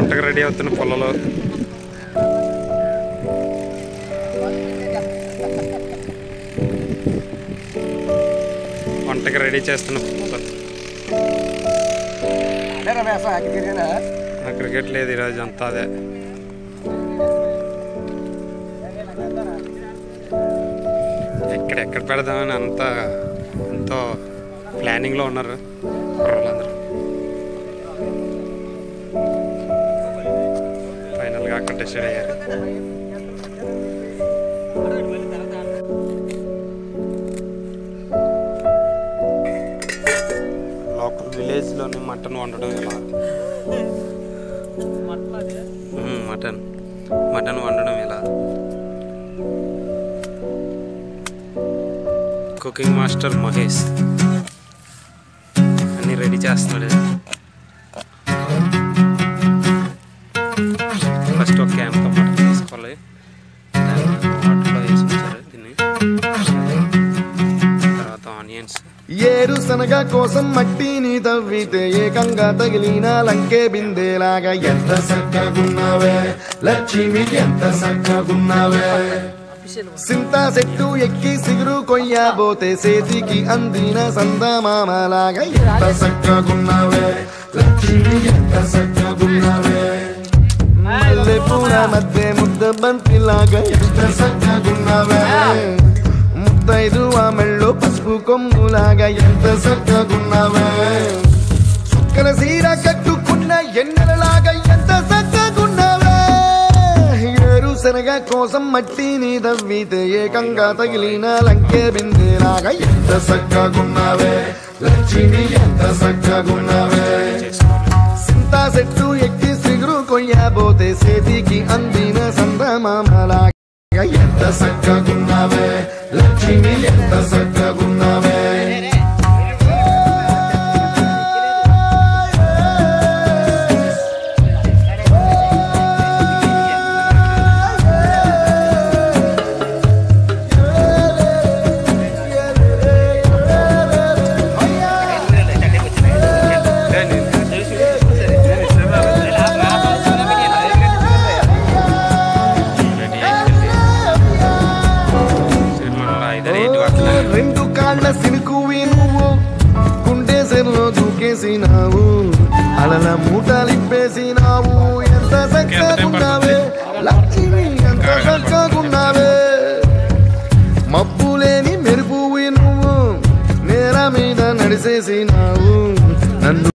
వంటకు రెడీ అవుతున్న పొలలో వంటకి రెడీ చేస్తున్న పొలలో నా క్రికెట్ లేదు ఈరోజు అంతా అదే ఎక్కడెక్కడ పెడదామని అంత ఎంతో ప్లానింగ్లో ఉన్నారు కుర్రోళ్ళందరూ ఫైనల్గా అక్కడ డిసైడ్ అయ్యారు లోకల్ విలేజ్లోని మటన్ వండడం ఎలా మ్మ్, మటన్ మటన్ వండడం ఎలా కుకింగ్ మాస్టర్ మహేష్ అన్నీ రెడీ చేస్తున్నాడు ఫస్ట్ ఒక క్యాన్తో మటన్ తీసుకోవాలి వాటర్లో వేసి ఉంచారు దీన్ని తర్వాత ఆనియన్స్ ఏరుశనగ కోసం మట్టిని తవ్వితే ఏకంగా తగిలిన లంకే బిందేలాగా ఎంత చక్కగున్నావే లక్ష్మి ఎంత చక్కగున్నావే సింతా చెట్టు ఎక్కి సిగురు కొయ్యబోతే చేతికి అందిన సందమామలాగా ఎంత చక్కగున్నావే లక్ష్మి ఎంత చక్కగున్నావే మల్లె పూల మధ్య ముద్ద బంతిలాగా ఎంత చక్కగున్నావే ముద్దైదు ఆమెళ్ళు పసుపు కొమ్ములాగా ఎంత చక్కగున్నావే చుక్కల సీర కట్టుకున్న ఎన్నెలలాగా ఎంత చక్కగున్నావే ఏరు శనగ కోసం మట్టిని దవ్వితే ఏకంగా తగిలిన లంకే బిందేలాగా ఎంత చక్కగున్నావే లక్ష్మి ఎంత చక్కగున్నావే సింతా చెట్టు ఎక్కి సిగురు కొయ్యబోతే చేతికి అందిన సందమామలాగా ఎంత చక్కగున్నావే లక్ష్మి ఎంత చక్కగున్నావే రెడీ అయిపోయింది సినిమాలో ఐదారు ఎయిట్ అట్లా రెండు కాళ్ళ సినుకువి నువ్వు గుండె సెల్లో దూకేసినావు అలల మూటలిప్పేసినావు ఎంత చక్కగున్నావే లక్ష్మి ఎంత చక్కగున్నావే మబ్బు లేని మెరుపువి నువ్వు నేల మీద నడిసేసినావు నన్ను